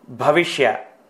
ಭವಿಷ್ಯ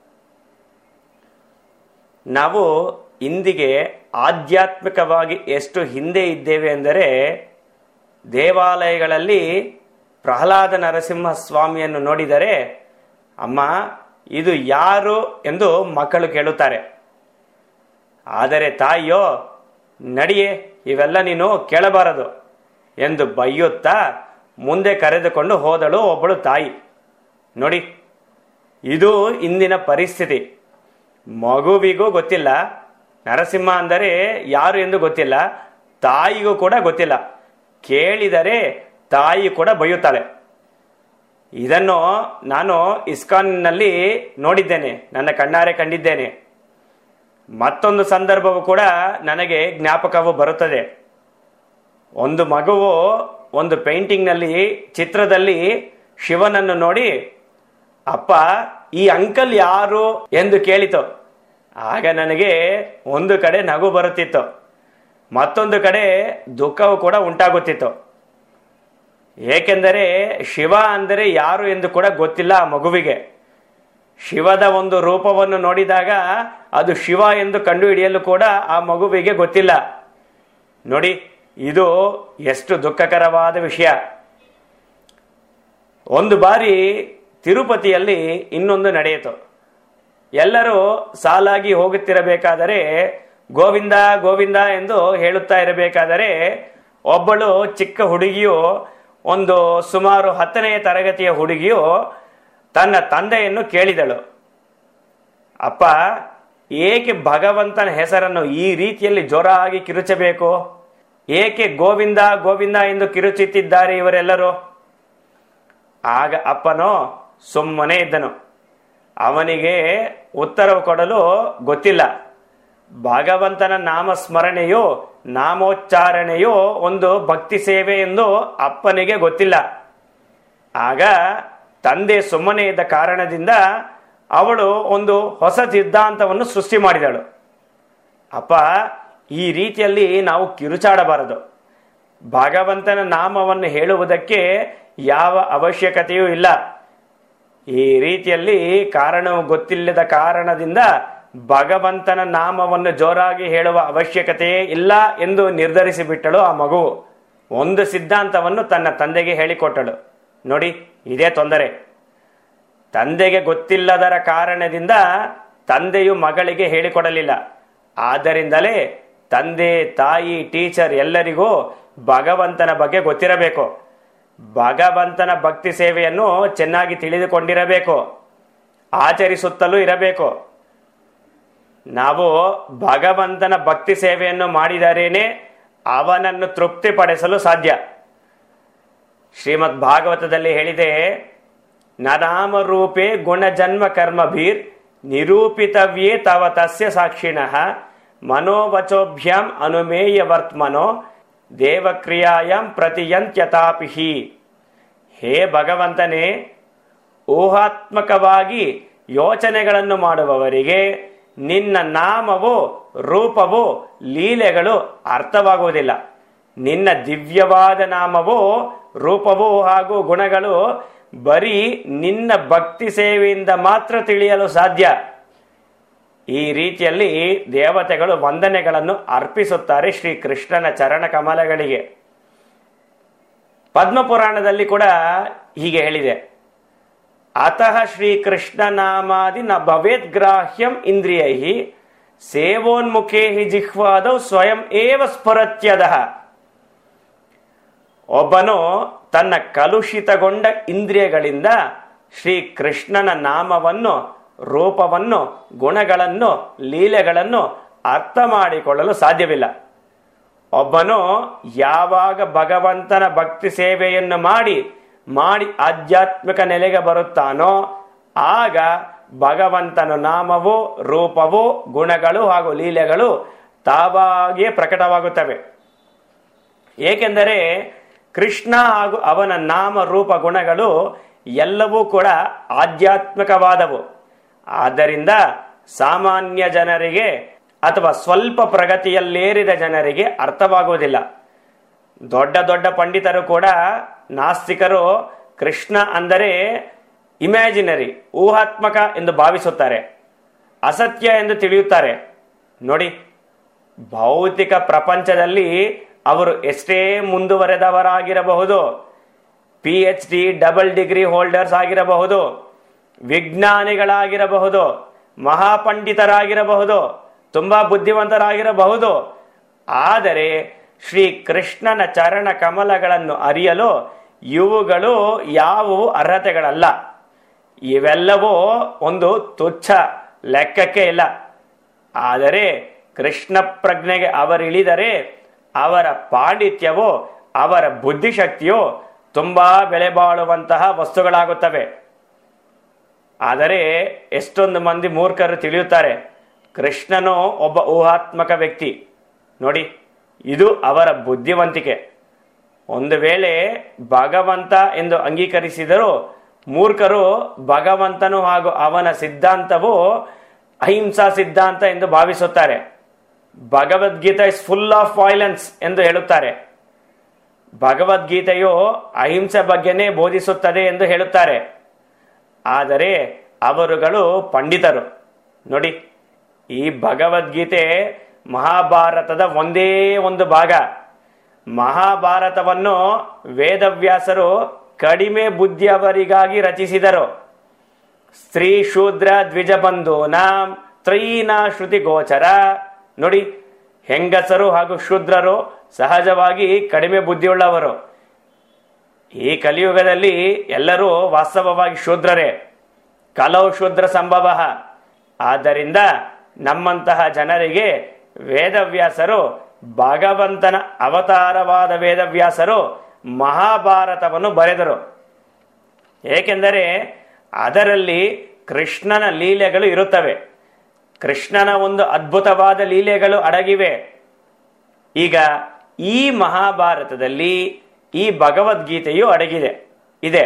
ನಾವು ಇಂದಿಗೆ ಆಧ್ಯಾತ್ಮಿಕವಾಗಿ ಎಷ್ಟು ಹಿಂದೆ ಇದ್ದೇವೆ ಎಂದರೆ ದೇವಾಲಯಗಳಲ್ಲಿ ಪ್ರಹ್ಲಾದ ನರಸಿಂಹ ಸ್ವಾಮಿಯನ್ನು ನೋಡಿದರೆ ಅಮ್ಮ ಇದು ಯಾರು ಎಂದು ಮಕ್ಕಳು ಕೇಳುತ್ತಾರೆ ಆದರೆ ತಾಯಿಯೋ ನಡಿಯೇ ಇವೆಲ್ಲ ನೀನು ಕೇಳಬಾರದು ಎಂದು ಬೈಯುತ್ತಾ ಮುಂದೆ ಕರೆದುಕೊಂಡು ಹೋದಳು ಒಬ್ಬಳು ತಾಯಿ ನೋಡಿ ಇದು ಇಂದಿನ ಪರಿಸ್ಥಿತಿ ಮಗುವಿಗೂ ಗೊತ್ತಿಲ್ಲ ನರಸಿಂಹ ಅಂದರೆ ಯಾರು ಎಂದು ಗೊತ್ತಿಲ್ಲ ತಾಯಿಗೂ ಕೂಡ ಗೊತ್ತಿಲ್ಲ ಕೇಳಿದರೆ ತಾಯಿ ಕೂಡ ಬೈಯುತ್ತಾಳೆ ಇದನ್ನು ನಾನು ಇಸ್ಕಾನ್ನಲ್ಲಿ ನೋಡಿದ್ದೇನೆ ನನ್ನ ಕಣ್ಣಾರೆ ಕಂಡಿದ್ದೇನೆ ಮತ್ತೊಂದು ಸಂದರ್ಭವು ಕೂಡ ನನಗೆ ಜ್ಞಾಪಕವು ಬರುತ್ತದೆ ಒಂದು ಮಗುವು ಒಂದು ಪೇಂಟಿಂಗ್ನಲ್ಲಿ ಚಿತ್ರದಲ್ಲಿ ಶಿವನನ್ನು ನೋಡಿ ಅಪ್ಪ ಈ ಅಂಕಲ್ ಯಾರು ಎಂದು ಕೇಳಿತು ಆಗ ನನಗೆ ಒಂದು ಕಡೆ ನಗು ಬರುತ್ತಿತ್ತು ಮತ್ತೊಂದು ಕಡೆ ದುಃಖವು ಕೂಡ ಉಂಟಾಗುತ್ತಿತ್ತು ಏಕೆಂದರೆ ಶಿವ ಅಂದರೆ ಯಾರು ಎಂದು ಕೂಡ ಗೊತ್ತಿಲ್ಲ ಆ ಮಗುವಿಗೆ ಶಿವದ ಒಂದು ರೂಪವನ್ನು ನೋಡಿದಾಗ ಅದು ಶಿವ ಎಂದು ಕಂಡುಹಿಡಿಯಲು ಕೂಡ ಆ ಮಗುವಿಗೆ ಗೊತ್ತಿಲ್ಲ ನೋಡಿ ಇದು ಎಷ್ಟು ದುಃಖಕರವಾದ ವಿಷಯ ಒಂದು ಬಾರಿ ತಿರುಪತಿಯಲ್ಲಿ ಇನ್ನೊಂದು ನಡೆಯಿತು ಎಲ್ಲರೂ ಸಾಲಾಗಿ ಹೋಗುತ್ತಿರಬೇಕಾದರೆ ಗೋವಿಂದ ಗೋವಿಂದ ಎಂದು ಹೇಳುತ್ತಾ ಇರಬೇಕಾದರೆ ಒಬ್ಬಳು ಚಿಕ್ಕ ಹುಡುಗಿಯು ಒಂದು ಸುಮಾರು ಹತ್ತನೆಯ ತರಗತಿಯ ಹುಡುಗಿಯು ತನ್ನ ತಂದೆಯನ್ನು ಕೇಳಿದಳು ಅಪ್ಪ ಏಕೆ ಭಗವಂತನ ಹೆಸರನ್ನು ಈ ರೀತಿಯಲ್ಲಿ ಜೋರಾಗಿ ಕಿರುಚಬೇಕು ಏಕೆ ಗೋವಿಂದ ಗೋವಿಂದ ಎಂದು ಕಿರುಚುತ್ತಿದ್ದಾರೆ ಇವರೆಲ್ಲರೂ ಆಗ ಅಪ್ಪನೋ ಸುಮ್ಮನೆ ಇದ್ದನು ಅವನಿಗೆ ಉತ್ತರವು ಕೊಡಲು ಗೊತ್ತಿಲ್ಲ ಭಗವಂತನ ನಾಮಸ್ಮರಣೆಯು ನಾಮೋಚ್ಚಾರಣೆಯು ಒಂದು ಭಕ್ತಿ ಸೇವೆ ಎಂದು ಅಪ್ಪನಿಗೆ ಗೊತ್ತಿಲ್ಲ ಆಗ ತಂದೆ ಸುಮ್ಮನೆ ಇದ್ದ ಕಾರಣದಿಂದ ಅವಳು ಒಂದು ಹೊಸ ಸಿದ್ಧಾಂತವನ್ನು ಸೃಷ್ಟಿ ಮಾಡಿದಳು ಅಪ್ಪ ಈ ರೀತಿಯಲ್ಲಿ ನಾವು ಕಿರುಚಾಡಬಾರದು ಭಗವಂತನ ನಾಮವನ್ನು ಹೇಳುವುದಕ್ಕೆ ಯಾವ ಅವಶ್ಯಕತೆಯೂ ಇಲ್ಲ ಈ ರೀತಿಯಲ್ಲಿ ಕಾರಣವು ಗೊತ್ತಿಲ್ಲದ ಕಾರಣದಿಂದ ಭಗವಂತನ ನಾಮವನ್ನು ಜೋರಾಗಿ ಹೇಳುವ ಅವಶ್ಯಕತೆಯೇ ಇಲ್ಲ ಎಂದು ನಿರ್ಧರಿಸಿ ಬಿಟ್ಟಳು ಆ ಮಗು ಒಂದು ಸಿದ್ಧಾಂತವನ್ನು ತನ್ನ ತಂದೆಗೆ ಹೇಳಿಕೊಟ್ಟಳು ನೋಡಿ ಇದೇ ತೊಂದರೆ ತಂದೆಗೆ ಗೊತ್ತಿಲ್ಲದರ ಕಾರಣದಿಂದ ತಂದೆಯು ಮಗಳಿಗೆ ಹೇಳಿಕೊಡಲಿಲ್ಲ ಆದ್ದರಿಂದಲೇ ತಂದೆ ತಾಯಿ ಟೀಚರ್ ಎಲ್ಲರಿಗೂ ಭಗವಂತನ ಬಗ್ಗೆ ಗೊತ್ತಿರಬೇಕು ಭಗವಂತನ ಭಕ್ತಿ ಸೇವೆಯನ್ನು ಚೆನ್ನಾಗಿ ತಿಳಿದುಕೊಂಡಿರಬೇಕು ಆಚರಿಸುತ್ತಲೂ ಇರಬೇಕು ನಾವು ಭಗವಂತನ ಭಕ್ತಿ ಸೇವೆಯನ್ನು ಮಾಡಿದರೇನೆ ಅವನನ್ನು ತೃಪ್ತಿಪಡಿಸಲು ಸಾಧ್ಯ ಶ್ರೀಮದ್ ಭಾಗವತದಲ್ಲಿ ಹೇಳಿದೆ ನನಾಮರೂಪೇ ಗುಣಜನ್ಮ ಕರ್ಮಭೀರ್ ನಿರೂಪಿತವ್ಯೇ ತವ ತಸ್ಯ ಸಾಕ್ಷಿಣಃ ಮನೋವಚೋಭ್ಯಾಂ ಅನುಮೇಯ ವರ್ತಮನೋ ದೇವಕ್ರಿಯಾಯಾಂ ಪ್ರತಿಯಂತ್ಯತಾಪಿಹಿ ಹೇ ಭಗವಂತನೇ ಊಹಾತ್ಮಕವಾಗಿ ಯೋಚನೆಗಳನ್ನು ಮಾಡುವವರಿಗೆ ನಿನ್ನ ನಾಮವು ರೂಪವು ಲೀಲೆಗಳು ಅರ್ಥವಾಗುವುದಿಲ್ಲ ನಿನ್ನ ದಿವ್ಯವಾದ ನಾಮವು ರೂಪವು ಹಾಗೂ ಗುಣಗಳು ಬರೀ ನಿನ್ನ ಭಕ್ತಿ ಸೇವೆಯಿಂದ ಮಾತ್ರ ತಿಳಿಯಲು ಸಾಧ್ಯ ಈ ರೀತಿಯಲ್ಲಿ ದೇವತೆಗಳು ವಂದನೆಗಳನ್ನು ಅರ್ಪಿಸುತ್ತಾರೆ ಶ್ರೀ ಕೃಷ್ಣನ ಚರಣ ಕಮಲಗಳಿಗೆ ಪದ್ಮಪುರಾಣದಲ್ಲಿ ಕೂಡ ಹೀಗೆ ಹೇಳಿದೆ ಅತಃ ಶ್ರೀಕೃಷ್ಣ ನಾಮಾದಿ ನ ಭವೇದ್ ಗ್ರಾಹ್ಯಂ ಇಂದ್ರಿಯೈ ಸೇವೋನ್ಮುಖೇ ಹಿ ಜಿಹ್ವಾದೌ ಸ್ವಯಂ ಏವ ಸ್ಫುರತ್ಯದ ಒಬ್ಬನು ತನ್ನ ಕಲುಷಿತಗೊಂಡ ಇಂದ್ರಿಯಗಳಿಂದ ಶ್ರೀ ಕೃಷ್ಣನ ನಾಮವನ್ನು ರೂಪವನ್ನು ಗುಣಗಳನ್ನು ಲೀಲೆಗಳನ್ನು ಅರ್ಥ ಮಾಡಿಕೊಳ್ಳಲು ಸಾಧ್ಯವಿಲ್ಲ ಒಬ್ಬನು ಯಾವಾಗ ಭಗವಂತನ ಭಕ್ತಿ ಸೇವೆಯನ್ನು ಮಾಡಿ ಮಾಡಿ ಆಧ್ಯಾತ್ಮಿಕ ನೆಲೆಗೆ ಬರುತ್ತಾನೋ ಆಗ ಭಗವಂತನ ನಾಮವು ರೂಪವು ಗುಣಗಳು ಹಾಗೂ ಲೀಲೆಗಳು ತಾವಾಗಿಯೇ ಪ್ರಕಟವಾಗುತ್ತವೆ ಏಕೆಂದರೆ ಕೃಷ್ಣ ಹಾಗೂ ಅವನ ನಾಮ ರೂಪ ಗುಣಗಳು ಎಲ್ಲವೂ ಕೂಡ ಆಧ್ಯಾತ್ಮಿಕವಾದವು ಆದ್ದರಿಂದ ಸಾಮಾನ್ಯ ಜನರಿಗೆ ಅಥವಾ ಸ್ವಲ್ಪ ಪ್ರಗತಿಯಲ್ಲೇರಿದ ಜನರಿಗೆ ಅರ್ಥವಾಗುವುದಿಲ್ಲ ದೊಡ್ಡ ದೊಡ್ಡ ಪಂಡಿತರು ಕೂಡ ನಾಸ್ತಿಕರು ಕೃಷ್ಣ ಅಂದರೆ ಇಮ್ಯಾಜಿನರಿ ಊಹಾತ್ಮಕ ಎಂದು ಭಾವಿಸುತ್ತಾರೆ ಅಸತ್ಯ ಎಂದು ತಿಳಿಯುತ್ತಾರೆ ನೋಡಿ ಭೌತಿಕ ಪ್ರಪಂಚದಲ್ಲಿ ಅವರು ಎಷ್ಟೇ ಮುಂದುವರೆದವರಾಗಿರಬಹುದು P H D double degree holders ಆಗಿರಬಹುದು ವಿಜ್ಞಾನಿಗಳಾಗಿರಬಹುದು ಮಹಾಪಂಡಿತರಾಗಿರಬಹುದು ತುಂಬಾ ಬುದ್ಧಿವಂತರಾಗಿರಬಹುದು ಆದರೆ ಶ್ರೀ ಕೃಷ್ಣನ ಚರಣ ಕಮಲಗಳನ್ನು ಅರಿಯಲು ಇವುಗಳು ಯಾವುವು ಅರ್ಹತೆಗಳಲ್ಲ ಇವೆಲ್ಲವೂ ಒಂದು ತುಚ್ಛ ಲೆಕ್ಕಕ್ಕೆ ಇಲ್ಲ ಆದರೆ ಕೃಷ್ಣ ಪ್ರಜ್ಞೆಗೆ ಅವರಿಳಿದರೆ ಅವರ ಪಾಂಡಿತ್ಯವೋ ಅವರ ಬುದ್ಧಿಶಕ್ತಿಯೋ ತುಂಬಾ ಬೆಲೆ ಬಾಳುವಂತಹ ವಸ್ತುಗಳಾಗುತ್ತವೆ ಆದರೆ ಎಷ್ಟೊಂದು ಮಂದಿ ಮೂರ್ಖರು ತಿಳಿಯುತ್ತಾರೆ ಕೃಷ್ಣನು ಒಬ್ಬ ಊಹಾತ್ಮಕ ವ್ಯಕ್ತಿ ನೋಡಿ ಇದು ಅವರ ಬುದ್ಧಿವಂತಿಕೆ ಒಂದು ವೇಳೆ ಭಗವಂತ ಎಂದು ಅಂಗೀಕರಿಸಿದರೂ ಮೂರ್ಖರು ಭಗವಂತನು ಹಾಗೂ ಅವನ ಸಿದ್ಧಾಂತವು ಅಹಿಂಸಾ ಸಿದ್ಧಾಂತ ಎಂದು ಭಾವಿಸುತ್ತಾರೆ Bhagavad Gita is full of violence ಎಂದು ಹೇಳುತ್ತಾರೆ ಭಗವದ್ಗೀತೆಯು ಅಹಿಂಸೆ ಬಗ್ಗೆನೇ ಬೋಧಿಸುತ್ತದೆ ಎಂದು ಹೇಳುತ್ತಾರೆ ಆದರೆ ಅವರುಗಳು ಪಂಡಿತರು ನೋಡಿ ಈ ಭಗವದ್ಗೀತೆ ಮಹಾಭಾರತದ ಒಂದೇ ಒಂದು ಭಾಗ ಮಹಾಭಾರತವನ್ನು ವೇದವ್ಯಾಸರು ಕಡಿಮೆ ಬುದ್ಧಿಯವರಿಗಾಗಿ ರಚಿಸಿದರು ಸ್ತ್ರೀ ಶೂದ್ರ ದ್ವಿಜಬಂಧು ನಾಂ ತ್ರೈನಾ ಶ್ರುತಿ ಗೋಚರ ನೋಡಿ ಹೆಂಗಸರು ಹಾಗೂ ಶೂದ್ರರು ಸಹಜವಾಗಿ ಕಡಿಮೆ ಬುದ್ಧಿಯುಳ್ಳವರು ಈ ಕಲಿಯುಗದಲ್ಲಿ ಎಲ್ಲರೂ ವಾಸ್ತವವಾಗಿ ಶೂದ್ರರೇ ಕಲವು ಶೂದ್ರ ಸಂಭವ ಆದ್ದರಿಂದ ನಮ್ಮಂತಹ ಜನರಿಗೆ ವೇದವ್ಯಾಸರು ಭಗವಂತನ ಅವತಾರವಾದ ವೇದವ್ಯಾಸರು ಮಹಾಭಾರತವನ್ನು ಬರೆದರು ಏಕೆಂದರೆ ಅದರಲ್ಲಿ ಕೃಷ್ಣನ ಲೀಲೆಗಳು ಇರುತ್ತವೆ ಕೃಷ್ಣನ ಒಂದು ಅದ್ಭುತವಾದ ಲೀಲೆಗಳು ಅಡಗಿವೆ ಈಗ ಈ ಮಹಾಭಾರತದಲ್ಲಿ ಈ ಭಗವದ್ಗೀತೆಯು ಅಡಗಿದೆ ಇದೆ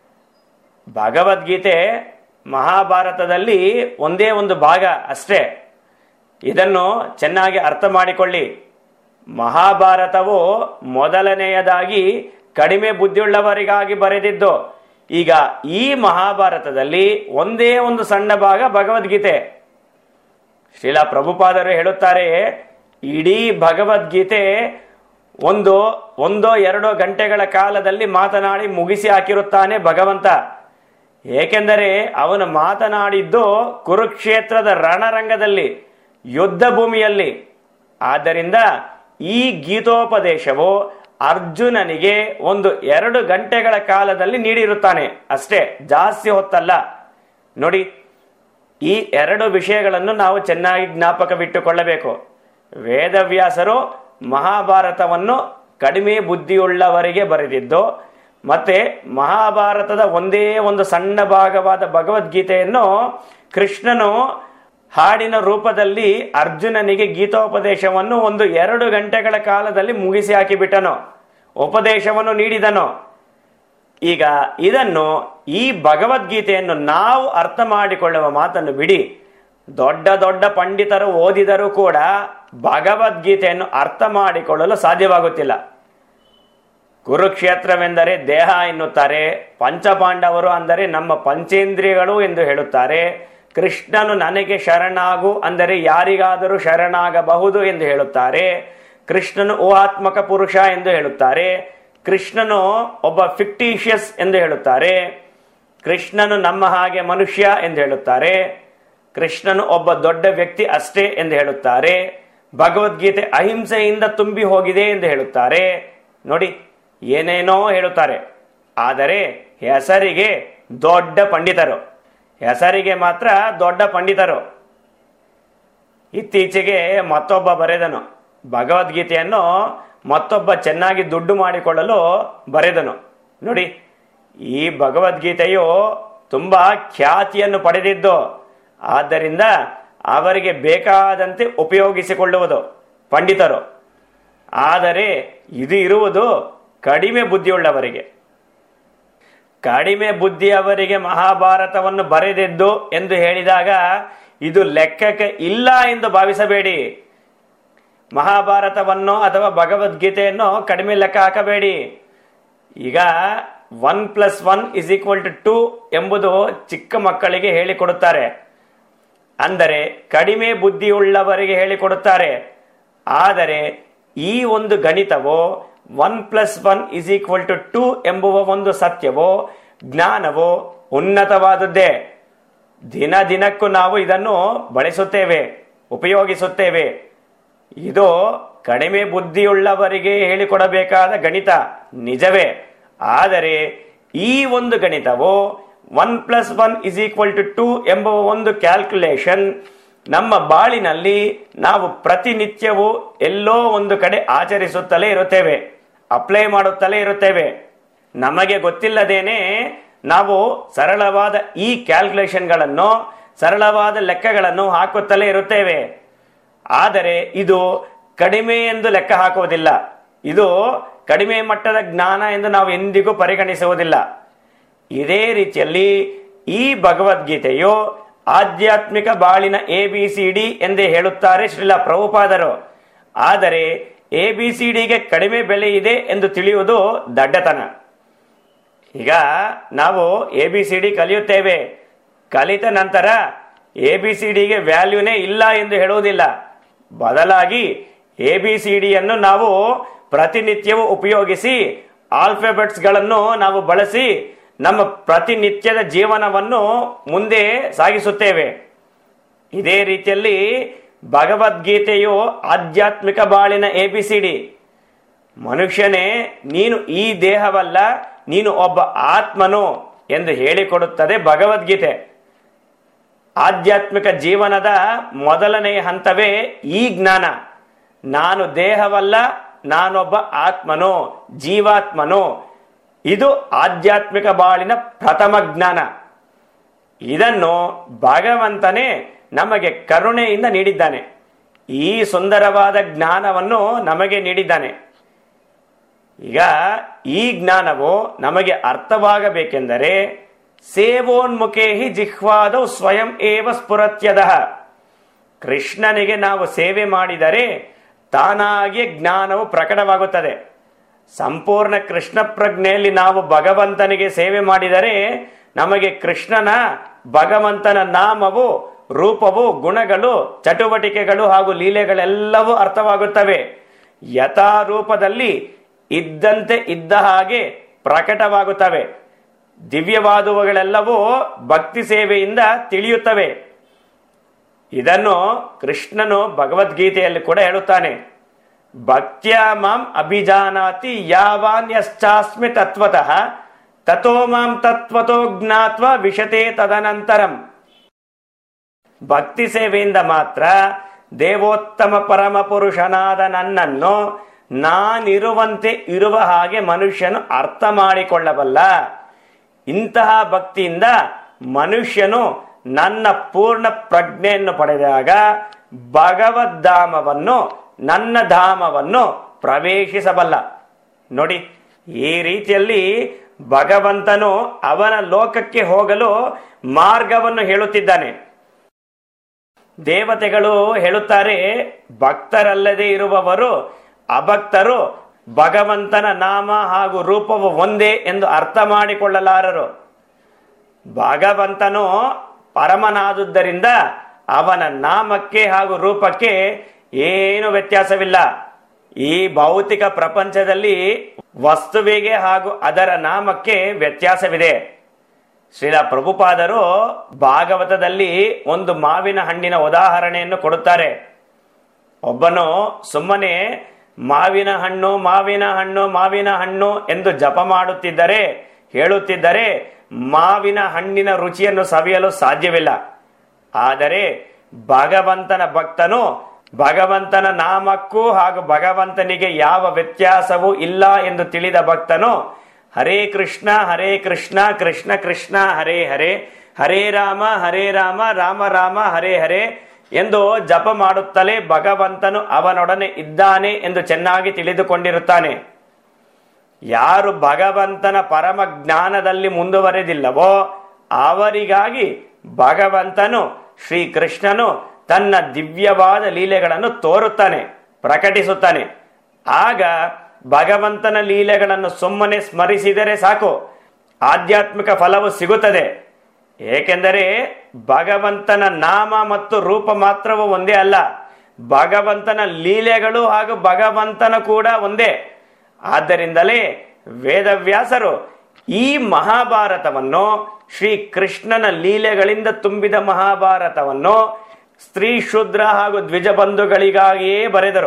ಭಗವದ್ಗೀತೆ ಮಹಾಭಾರತದಲ್ಲಿ ಒಂದೇ ಒಂದು ಭಾಗ ಅಷ್ಟೇ ಇದನ್ನು ಚೆನ್ನಾಗಿ ಅರ್ಥ ಮಾಡಿಕೊಳ್ಳಿ ಮಹಾಭಾರತವು ಮೊದಲನೆಯದಾಗಿ ಕಡಿಮೆ ಬುದ್ಧಿಯುಳ್ಳವರಿಗಾಗಿ ಬರೆದಿದ್ದು ಈಗ ಈ ಮಹಾಭಾರತದಲ್ಲಿ ಒಂದೇ ಒಂದು ಸಣ್ಣ ಭಾಗ ಭಗವದ್ಗೀತೆ ಶ್ರೀಲ ಪ್ರಭುಪಾದರು ಹೇಳುತ್ತಾರೆ ಇಡೀ ಭಗವದ್ಗೀತೆ ಒಂದು ಒಂದೋ ಎರಡೋ ಗಂಟೆಗಳ ಕಾಲದಲ್ಲಿ ಮಾತನಾಡಿ ಮುಗಿಸಿ ಹಾಕಿರುತ್ತಾನೆ ಭಗವಂತ ಏಕೆಂದರೆ ಅವನು ಮಾತನಾಡಿದ್ದು ಕುರುಕ್ಷೇತ್ರದ ರಣರಂಗದಲ್ಲಿ ಯುದ್ಧ ಭೂಮಿಯಲ್ಲಿ ಆದ್ದರಿಂದ ಈ ಗೀತೋಪದೇಶವು ಅರ್ಜುನನಿಗೆ ಒಂದು ಎರಡು ಗಂಟೆಗಳ ಕಾಲದಲ್ಲಿ ನೀಡಿರುತ್ತಾನೆ ಅಷ್ಟೇ ಜಾಸ್ತಿ ಹೊತ್ತಲ್ಲ ನೋಡಿ ಈ ಎರಡು ವಿಷಯಗಳನ್ನು ನಾವು ಚೆನ್ನಾಗಿ ಜ್ಞಾಪಕವಿಟ್ಟುಕೊಳ್ಳಬೇಕು ವೇದವ್ಯಾಸರು ಮಹಾಭಾರತವನ್ನು ಕಡಿಮೆ ಬುದ್ಧಿಯುಳ್ಳವರಿಗೆ ಬರೆದಿದ್ದು ಮತ್ತೆ ಮಹಾಭಾರತದ ಒಂದೇ ಒಂದು ಸಣ್ಣ ಭಾಗವಾದ ಭಗವದ್ಗೀತೆಯನ್ನು ಕೃಷ್ಣನು ಹಾಡಿನ ರೂಪದಲ್ಲಿ ಅರ್ಜುನನಿಗೆ ಗೀತೋಪದೇಶವನ್ನು ಒಂದು ಎರಡು ಗಂಟೆಗಳ ಕಾಲದಲ್ಲಿ ಮುಗಿಸಿ ಹಾಕಿಬಿಟ್ಟನು ಉಪದೇಶವನ್ನು ನೀಡಿದನು ಈಗ ಇದನ್ನು ಈ ಭಗವದ್ಗೀತೆಯನ್ನು ನಾವು ಅರ್ಥ ಮಾಡಿಕೊಳ್ಳುವ ಮಾತನ್ನು ಬಿಡಿ ದೊಡ್ಡ ದೊಡ್ಡ ಪಂಡಿತರು ಓದಿದರೂ ಕೂಡ ಭಗವದ್ಗೀತೆಯನ್ನು ಅರ್ಥ ಮಾಡಿಕೊಳ್ಳಲು ಸಾಧ್ಯವಾಗುತ್ತಿಲ್ಲ ಕುರುಕ್ಷೇತ್ರವೆಂದರೆ ದೇಹ ಎನ್ನುತ್ತಾರೆ ಪಂಚಪಾಂಡವರು ಅಂದರೆ ನಮ್ಮ ಪಂಚೇಂದ್ರಿಯಗಳು ಎಂದು ಹೇಳುತ್ತಾರೆ ಕೃಷ್ಣನು ನನಗೆ ಶರಣಾಗು ಅಂದರೆ ಯಾರಿಗಾದರೂ ಶರಣಾಗಬಹುದು ಎಂದು ಹೇಳುತ್ತಾರೆ ಕೃಷ್ಣನು ಊಹಾತ್ಮಕ ಪುರುಷ ಎಂದು ಹೇಳುತ್ತಾರೆ ಕೃಷ್ಣನು ಒಬ್ಬ ಫಿಕ್ಟಿಷಿಯಸ್ ಎಂದು ಹೇಳುತ್ತಾರೆ ಕೃಷ್ಣನು ನಮ್ಮ ಹಾಗೆ ಮನುಷ್ಯ ಎಂದು ಹೇಳುತ್ತಾರೆ ಕೃಷ್ಣನು ಒಬ್ಬ ದೊಡ್ಡ ವ್ಯಕ್ತಿ ಅಷ್ಟೇ ಎಂದು ಹೇಳುತ್ತಾರೆ ಭಗವದ್ಗೀತೆ ಅಹಿಂಸೆಯಿಂದ ತುಂಬಿ ಹೋಗಿದೆ ಎಂದು ಹೇಳುತ್ತಾರೆ ನೋಡಿ ಏನೇನೋ ಹೇಳುತ್ತಾರೆ ಆದರೆ ಹೆಸರಿಗೆ ದೊಡ್ಡ ಪಂಡಿತರು ಹೆಸರಿಗೆ ಮಾತ್ರ ದೊಡ್ಡ ಪಂಡಿತರು ಇತ್ತೀಚೆಗೆ ಮತ್ತೊಬ್ಬ ಬರೆದನು ಭಗವದ್ಗೀತೆಯನ್ನು ಮತ್ತೊಬ್ಬ ಚೆನ್ನಾಗಿ ದುಡ್ಡು ಮಾಡಿಕೊಳ್ಳಲು ಬರೆದನು ನೋಡಿ ಈ ಭಗವದ್ಗೀತೆಯು ತುಂಬಾ ಖ್ಯಾತಿಯನ್ನು ಪಡೆದಿದ್ದು ಆದ್ದರಿಂದ ಅವರಿಗೆ ಬೇಕಾದಂತೆ ಉಪಯೋಗಿಸಿಕೊಳ್ಳುವುದು ಪಂಡಿತರು ಆದರೆ ಇದು ಇರುವುದು ಕಡಿಮೆ ಬುದ್ಧಿಯುಳ್ಳವರಿಗೆ ಕಡಿಮೆ ಬುದ್ಧಿಯವರಿಗೆ ಮಹಾಭಾರತವನ್ನು ಬರೆದಿದ್ದು ಎಂದು ಹೇಳಿದಾಗ ಇದು ಲೆಕ್ಕಕ್ಕೆ ಇಲ್ಲ ಎಂದು ಭಾವಿಸಬೇಡಿ ಮಹಾಭಾರತವನ್ನು ಅಥವಾ ಭಗವದ್ಗೀತೆಯನ್ನು ಕಡಿಮೆ ಲೆಕ್ಕ ಹಾಕಬೇಡಿ ಈಗ one plus one is equal to two ಎಂಬುದು ಚಿಕ್ಕ ಮಕ್ಕಳಿಗೆ ಹೇಳಿಕೊಡುತ್ತಾರೆ ಅಂದರೆ ಕಡಿಮೆ ಬುದ್ಧಿಯುಳ್ಳವರಿಗೆ ಹೇಳಿಕೊಡುತ್ತಾರೆ ಆದರೆ ಈ ಒಂದು ಗಣಿತವೋ one plus one is equal to two ಎಂಬುವ ಒಂದು ಸತ್ಯವೋ ಜ್ಞಾನವೋ ಉನ್ನತವಾದದ್ದೇ ದಿನ ದಿನಕ್ಕೂ ನಾವು ಇದನ್ನು ಬಳಸುತ್ತೇವೆ ಉಪಯೋಗಿಸುತ್ತೇವೆ ಇದು ಕಡಿಮೆ ಬುದ್ಧಿಯುಳ್ಳವರಿಗೆ ಹೇಳಿಕೊಡಬೇಕಾದ ಗಣಿತ ನಿಜವೇ ಆದರೆ ಈ ಒಂದು ಗಣಿತವು one plus one is equal to two ಎಂಬ ಒಂದು ಕ್ಯಾಲ್ಕುಲೇಷನ್ ನಮ್ಮ ಬಾಳಿನಲ್ಲಿ ನಾವು ಪ್ರತಿನಿತ್ಯವೂ ಎಲ್ಲೋ ಒಂದು ಕಡೆ ಆಚರಿಸುತ್ತಲೇ ಇರುತ್ತೇವೆ ಅಪ್ಲೈ ಮಾಡುತ್ತಲೇ ಇರುತ್ತೇವೆ ನಮಗೆ ಗೊತ್ತಿಲ್ಲದೇನೆ ನಾವು ಸರಳವಾದ ಈ ಕ್ಯಾಲ್ಕುಲೇಷನ್ಗಳನ್ನು ಸರಳವಾದ ಲೆಕ್ಕಗಳನ್ನು ಹಾಕುತ್ತಲೇ ಇರುತ್ತೇವೆ ಆದರೆ ಇದು ಕಡಿಮೆ ಎಂದು ಲೆಕ್ಕ ಹಾಕುವುದಿಲ್ಲ ಇದು ಕಡಿಮೆ ಮಟ್ಟದ ಜ್ಞಾನ ಎಂದು ನಾವು ಎಂದಿಗೂ ಪರಿಗಣಿಸುವುದಿಲ್ಲ ಇದೇ ರೀತಿಯಲ್ಲಿ ಈ ಭಗವದ್ಗೀತೆಯು ಆಧ್ಯಾತ್ಮಿಕ ಬಾಳಿನ ಎ ಬಿ ಸಿ ಡಿ ಎಂದೇ ಹೇಳುತ್ತಾರೆ ಶ್ರೀಲ ಪ್ರಭುಪಾದರು ಆದರೆ ಎ ಬಿ ಸಿ ಡಿಗೆ ಕಡಿಮೆ ಬೆಲೆ ಇದೆ ಎಂದು ತಿಳಿಯುವುದು ದಡ್ಡತನ ಈಗ ನಾವು ಎ ಬಿ ಸಿ ಡಿ ಕಲಿಯುತ್ತೇವೆ ಕಲಿತ ನಂತರ ಎ ಬಿ ಸಿ ಡಿಗೆ ವ್ಯಾಲ್ಯೂನೇ ಇಲ್ಲ ಎಂದು ಹೇಳುವುದಿಲ್ಲ ಬದಲಾಗಿ ಎ ಬಿ ಸಿ ಡಿಯನ್ನು ನಾವು ಪ್ರತಿನಿತ್ಯವೂ ಉಪಯೋಗಿಸಿ ಆಲ್ಫಾಬೆಟ್ಸ್ಗಳನ್ನು ನಾವು ಬಳಸಿ ನಮ್ಮ ಪ್ರತಿನಿತ್ಯದ ಜೀವನವನ್ನು ಮುಂದೆ ಸಾಗಿಸುತ್ತೇವೆ ಇದೇ ರೀತಿಯಲ್ಲಿ ಭಗವದ್ಗೀತೆಯು ಆಧ್ಯಾತ್ಮಿಕ ಬಾಳಿನ ಎ ಬಿ ಸಿ ಡಿ ಮನುಷ್ಯನೇ ನೀನು ಈ ದೇಹವಲ್ಲ ನೀನು ಒಬ್ಬ ಆತ್ಮನು ಎಂದು ಹೇಳಿಕೊಡುತ್ತದೆ ಭಗವದ್ಗೀತೆ ಆಧ್ಯಾತ್ಮಿಕ ಜೀವನದ ಮೊದಲನೆಯ ಹಂತವೇ ಈ ಜ್ಞಾನ ನಾನು ದೇಹವಲ್ಲ ನಾನೊಬ್ಬ ಆತ್ಮನು ಜೀವಾತ್ಮನು ಇದು ಆಧ್ಯಾತ್ಮಿಕ ಬಾಳಿನ ಪ್ರಥಮ ಜ್ಞಾನ ಇದನ್ನು ಭಗವಂತನೇ ನಮಗೆ ಕರುಣೆಯಿಂದ ನೀಡಿದ್ದಾನೆ ಈ ಸುಂದರವಾದ ಜ್ಞಾನವನ್ನು ನಮಗೆ ನೀಡಿದ್ದಾನೆ ಈಗ ಈ ಜ್ಞಾನವು ನಮಗೆ ಅರ್ಥವಾಗಬೇಕೆಂದರೆ ಸೇವೋನ್ಮುಖೇ ಹಿ ಜಿಹ್ವಾದವು ಸ್ವಯಂ ಏವ ಸ್ಫುರತ್ಯದ ಕೃಷ್ಣನಿಗೆ ನಾವು ಸೇವೆ ಮಾಡಿದರೆ ತಾನಾಗಿಯೇ ಜ್ಞಾನವು ಪ್ರಕಟವಾಗುತ್ತದೆ ಸಂಪೂರ್ಣ ಕೃಷ್ಣ ಪ್ರಜ್ಞೆಯಲ್ಲಿ ನಾವು ಭಗವಂತನಿಗೆ ಸೇವೆ ಮಾಡಿದರೆ ನಮಗೆ ಕೃಷ್ಣನ ಭಗವಂತನ ನಾಮವು ರೂಪವು ಗುಣಗಳು ಚಟುವಟಿಕೆಗಳು ಹಾಗೂ ಲೀಲೆಗಳೆಲ್ಲವೂ ಅರ್ಥವಾಗುತ್ತವೆ ಯಥಾ ರೂಪದಲ್ಲಿ ಇದ್ದಂತೆ ಇದ್ದ ಹಾಗೆ ಪ್ರಕಟವಾಗುತ್ತವೆ ದಿವ್ಯವಾದುವುಗಳೆಲ್ಲವೂ ಭಕ್ತಿ ಸೇವೆಯಿಂದ ತಿಳಿಯುತ್ತವೆ ಇದನ್ನು ಕೃಷ್ಣನು ಭಗವದ್ಗೀತೆಯಲ್ಲಿ ಕೂಡ ಹೇಳುತ್ತಾನೆ ಭಕ್ತ್ಯ ಮಾಂ ಅಭಿಜಾನಾತಿ ಯಾವಾನ್ಯಶ್ಚಾಸ್ಮಿ ತತ್ವತಃ ತಥೋ ಮಾಂ ತತ್ವತೋ ಜ್ಞಾತ್ವ ವಿಶತೆ ತದನಂತರಂ ಭಕ್ತಿ ಸೇವೆಯಿಂದ ಮಾತ್ರ ದೇವೋತ್ತಮ ಪರಮ ಪುರುಷನಾದ ನನ್ನನ್ನು ನಾನಿರುವಂತೆ ಇರುವ ಹಾಗೆ ಮನುಷ್ಯನು ಅರ್ಥ ಮಾಡಿಕೊಳ್ಳಬಲ್ಲ ಇಂತಹ ಭಕ್ತಿಯಿಂದ ಮನುಷ್ಯನು ನನ್ನ ಪೂರ್ಣ ಪ್ರಜ್ಞೆಯನ್ನು ಪಡೆದಾಗ ಭಗವದ್ಧಾಮವನ್ನು ನನ್ನ ಧಾಮವನ್ನು ಪ್ರವೇಶಿಸಬಲ್ಲ ನೋಡಿ ಈ ರೀತಿಯಲ್ಲಿ ಭಗವಂತನು ಅವನ ಲೋಕಕ್ಕೆ ಹೋಗಲು ಮಾರ್ಗವನ್ನು ಹೇಳುತ್ತಿದ್ದಾನೆ ದೇವತೆಗಳು ಹೇಳುತ್ತಾರೆ ಭಕ್ತರಲ್ಲದೆ ಇರುವವರು ಅಭಕ್ತರು ಭಗವಂತನ ನಾಮ ಹಾಗೂ ರೂಪವು ಒಂದೇ ಎಂದು ಅರ್ಥ ಮಾಡಿಕೊಳ್ಳಲಾರರು ಭಗವಂತನು ಪರಮನಾದುದರಿಂದ ಅವನ ನಾಮಕ್ಕೆ ಹಾಗೂ ರೂಪಕ್ಕೆ ಏನು ವ್ಯತ್ಯಾಸವಿಲ್ಲ ಈ ಭೌತಿಕ ಪ್ರಪಂಚದಲ್ಲಿ ವಸ್ತುವಿಗೆ ಹಾಗೂ ಅದರ ನಾಮಕ್ಕೆ ವ್ಯತ್ಯಾಸವಿದೆ ಶ್ರೀಲ ಪ್ರಭುಪಾದರು ಭಾಗವತದಲ್ಲಿ ಒಂದು ಮಾವಿನ ಹಣ್ಣಿನ ಉದಾಹರಣೆಯನ್ನು ಕೊಡುತ್ತಾರೆ ಒಬ್ಬನು ಸುಮ್ಮನೆ ಮಾವಿನ ಹಣ್ಣು ಮಾವಿನ ಹಣ್ಣು ಮಾವಿನ ಹಣ್ಣು ಎಂದು ಜಪ ಮಾಡುತ್ತಿದ್ದರೆ ಹೇಳುತ್ತಿದ್ದರೆ ಮಾವಿನ ಹಣ್ಣಿನ ರುಚಿಯನ್ನು ಸವಿಯಲು ಸಾಧ್ಯವಿಲ್ಲ ಆದರೆ ಭಗವಂತನ ಭಕ್ತನು ಭಗವಂತನ ನಾಮಕ್ಕೂ ಹಾಗೂ ಭಗವಂತನಿಗೆ ಯಾವ ವ್ಯತ್ಯಾಸವೂ ಇಲ್ಲ ಎಂದು ತಿಳಿದ ಭಕ್ತನು ಹರೇ ಕೃಷ್ಣ ಹರೇ ಕೃಷ್ಣ ಕೃಷ್ಣ ಕೃಷ್ಣ ಹರೇ ಹರೇ ಹರೇ ರಾಮ ಹರೇ ರಾಮ ರಾಮ ರಾಮ ಹರೇ ಹರೇ ಎಂದು ಜಪ ಮಾಡುತ್ತಲೇ ಭಗವಂತನು ಅವನೊಡನೆ ಇದ್ದಾನೆ ಎಂದು ಚೆನ್ನಾಗಿ ತಿಳಿದುಕೊಂಡಿರುತ್ತಾನೆ ಯಾರು ಭಗವಂತನ ಪರಮ ಜ್ಞಾನದಲ್ಲಿ ಮುಂದುವರೆದಿಲ್ಲವೋ ಅವರಿಗಾಗಿ ಭಗವಂತನು ಶ್ರೀಕೃಷ್ಣನು ತನ್ನ ದಿವ್ಯವಾದ ಲೀಲೆಗಳನ್ನು ತೋರುತ್ತಾನೆ ಪ್ರಕಟಿಸುತ್ತಾನೆ ಆಗ ಭಗವಂತನ ಲೀಲೆಗಳನ್ನು ಸುಮ್ಮನೆ ಸ್ಮರಿಸಿದರೆ ಸಾಕು ಆಧ್ಯಾತ್ಮಿಕ ಫಲವು ಸಿಗುತ್ತದೆ ಏಕೆಂದರೆ ಭಗವಂತನ ನಾಮ ಮತ್ತು ರೂಪ ಮಾತ್ರವೂ ಒಂದೇ ಅಲ್ಲ ಭಗವಂತನ ಲೀಲೆಗಳು ಹಾಗೂ ಭಗವಂತನ ಕೂಡ ಒಂದೇ ಆದ್ದರಿಂದಲೇ ವೇದವ್ಯಾಸರು ಈ ಮಹಾಭಾರತವನ್ನು ಶ್ರೀ ಕೃಷ್ಣನ ಲೀಲೆಗಳಿಂದ ತುಂಬಿದ ಮಹಾಭಾರತವನ್ನು ಸ್ತ್ರೀ ಶೂದ್ರ ಹಾಗೂ ದ್ವಿಜ ಬಂಧುಗಳಿಗಾಗಿಯೇ ಬರೆದರು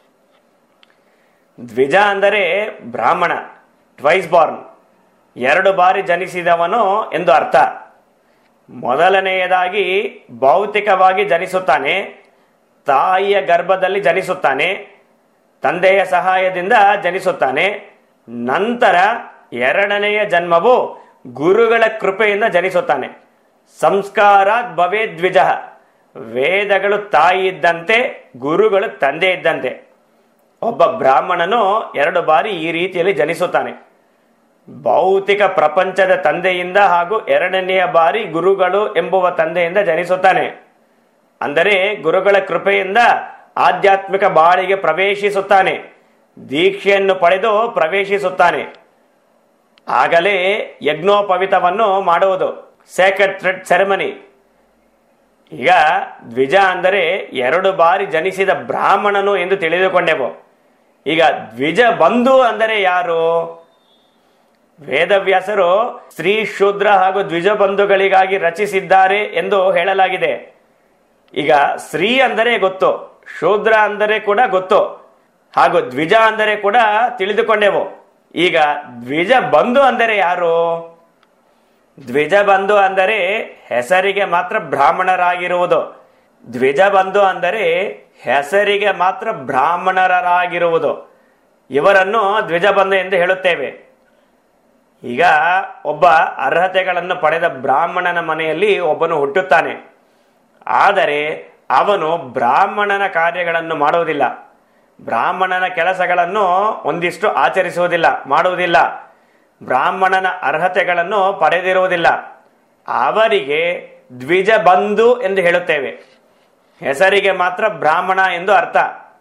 ದ್ವಿಜ ಅಂದರೆ ಬ್ರಾಹ್ಮಣ ಟ್ವೈಸ್ ಬಾರ್ನ್ ಎರಡು ಬಾರಿ ಜನಿಸಿದವನು ಎಂದು ಅರ್ಥ ಮೊದಲನೆಯದಾಗಿ ಭೌತಿಕವಾಗಿ ಜನಿಸುತ್ತಾನೆ ತಾಯಿಯ ಗರ್ಭದಲ್ಲಿ ಜನಿಸುತ್ತಾನೆ ತಂದೆಯ ಸಹಾಯದಿಂದ ಜನಿಸುತ್ತಾನೆ ನಂತರ ಎರಡನೆಯ ಜನ್ಮವು ಗುರುಗಳ ಕೃಪೆಯಿಂದ ಜನಿಸುತ್ತಾನೆ ಸಂಸ್ಕಾರಾತ್ ಭವೇ ದ್ವಿಜ ವೇದಗಳು ತಾಯಿ ಇದ್ದಂತೆ ಗುರುಗಳು ತಂದೆ ಇದ್ದಂತೆ ಒಬ್ಬ ಬ್ರಾಹ್ಮಣನು ಎರಡು ಬಾರಿ ಈ ರೀತಿಯಲ್ಲಿ ಜನಿಸುತ್ತಾನೆ ಭೌತಿಕ ಪ್ರಪಂಚದ ತಂದೆಯಿಂದ ಹಾಗೂ ಎರಡನೆಯ ಬಾರಿ ಗುರುಗಳು ಎಂಬುವ ತಂದೆಯಿಂದ ಜನಿಸುತ್ತಾನೆ ಅಂದರೆ ಗುರುಗಳ ಕೃಪೆಯಿಂದ ಆಧ್ಯಾತ್ಮಿಕ ಬಾಳಿಗೆ ಪ್ರವೇಶಿಸುತ್ತಾನೆ ದೀಕ್ಷೆಯನ್ನು ಪಡೆದು ಪ್ರವೇಶಿಸುತ್ತಾನೆ ಆಗಲೇ ಯಜ್ಞೋಪವಿತವನ್ನು ಮಾಡುವುದು ಸೇಕ್ರೆಡ್ ಥ್ರೆಡ್ ಸೆರೆಮನಿ ಈಗ ದ್ವಿಜ ಅಂದರೆ ಎರಡು ಬಾರಿ ಜನಿಸಿದ ಬ್ರಾಹ್ಮಣನು ಎಂದು ತಿಳಿದುಕೊಂಡೆವು ಈಗ ದ್ವಿಜ ಬಂಧು ಅಂದರೆ ಯಾರು ವೇದವ್ಯಾಸರು ಸ್ತ್ರೀ ಶೂದ್ರ ಹಾಗೂ ದ್ವಿಜ ಬಂಧುಗಳಿಗಾಗಿ ರಚಿಸಿದ್ದಾರೆ ಎಂದು ಹೇಳಲಾಗಿದೆ ಈಗ ಸ್ತ್ರೀ ಅಂದರೆ ಗೊತ್ತು ಶೂದ್ರ ಅಂದರೆ ಕೂಡ ಗೊತ್ತು ಹಾಗೂ ದ್ವಿಜ ಅಂದರೆ ಕೂಡ ತಿಳಿದುಕೊಂಡೆವು ಈಗ ದ್ವಿಜ ಬಂಧು ಅಂದರೆ ಯಾರು ದ್ವಿಜ ಬಂಧು ಅಂದರೆ ಹೆಸರಿಗೆ ಮಾತ್ರ ಬ್ರಾಹ್ಮಣರಾಗಿರುವುದು ದ್ವಿಜ ಬಂಧು ಅಂದರೆ ಹೆಸರಿಗೆ ಮಾತ್ರ ಬ್ರಾಹ್ಮಣರಾಗಿರುವುದು ಇವರನ್ನು ದ್ವಿಜ ಬಂಧು ಎಂದು ಹೇಳುತ್ತೇವೆ ಈಗ ಒಬ್ಬ ಅರ್ಹತೆಗಳನ್ನು ಪಡೆದ ಬ್ರಾಹ್ಮಣನ ಮನೆಯಲ್ಲಿ ಒಬ್ಬನು ಹುಟ್ಟುತ್ತಾನೆ ಆದರೆ ಅವನು ಬ್ರಾಹ್ಮಣನ ಕಾರ್ಯಗಳನ್ನು ಮಾಡುವುದಿಲ್ಲ ಬ್ರಾಹ್ಮಣನ ಕೆಲಸಗಳನ್ನು ಒಂದಿಷ್ಟು ಆಚರಿಸುವುದಿಲ್ಲ ಮಾಡುವುದಿಲ್ಲ ಬ್ರಾಹ್ಮಣನ ಅರ್ಹತೆಗಳನ್ನು ಪಡೆದಿರುವುದಿಲ್ಲ ಅವರಿಗೆ ದ್ವಿಜ ಬಂಧು ಎಂದು ಹೇಳುತ್ತೇವೆ ಹೆಸರಿಗೆ ಮಾತ್ರ ಬ್ರಾಹ್ಮಣ ಎಂದು ಅರ್ಥ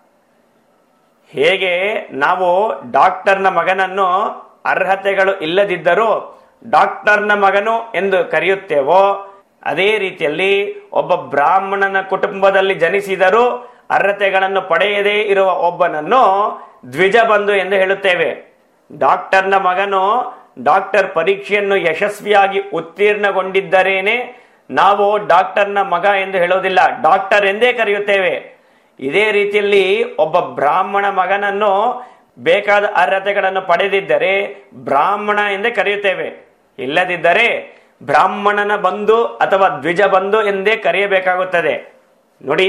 ಹೇಗೆ ನಾವು ಡಾಕ್ಟರ್ನ ಮಗನನ್ನು ಅರ್ಹತೆಗಳು ಇಲ್ಲದಿದ್ದರೂ ಡಾಕ್ಟರ್ನ ಮಗನು ಎಂದು ಕರೆಯುತ್ತೇವೋ ಅದೇ ರೀತಿಯಲ್ಲಿ ಒಬ್ಬ ಬ್ರಾಹ್ಮಣನ ಕುಟುಂಬದಲ್ಲಿ ಜನಿಸಿದರೂ ಅರ್ಹತೆಗಳನ್ನು ಪಡೆಯದೇ ಇರುವ ಒಬ್ಬನನ್ನು ದ್ವಿಜ ಬಂಧು ಎಂದು ಹೇಳುತ್ತೇವೆ ಡಾಕ್ಟರ್ನ ಮಗನು ಡಾಕ್ಟರ್ ಪರೀಕ್ಷೆಯನ್ನು ಯಶಸ್ವಿಯಾಗಿ ಉತ್ತೀರ್ಣಗೊಂಡಿದ್ದರೇನೆ ನಾವು ಡಾಕ್ಟರ್ನ ಮಗ ಎಂದು ಹೇಳೋದಿಲ್ಲ ಡಾಕ್ಟರ್ ಎಂದೇ ಕರೆಯುತ್ತೇವೆ ಇದೇ ರೀತಿಯಲ್ಲಿ ಒಬ್ಬ ಬ್ರಾಹ್ಮಣ ಮಗನನ್ನು ಬೇಕಾದ ಅರ್ಹತೆಗಳನ್ನು ಪಡೆದಿದ್ದರೆ ಬ್ರಾಹ್ಮಣ ಎಂದೇ ಕರೆಯುತ್ತೇವೆ ಇಲ್ಲದಿದ್ದರೆ ಬ್ರಾಹ್ಮಣನ ಬಂಧು ಅಥವಾ ದ್ವಿಜ ಬಂಧು ಎಂದೇ ಕರೆಯಬೇಕಾಗುತ್ತದೆ ನೋಡಿ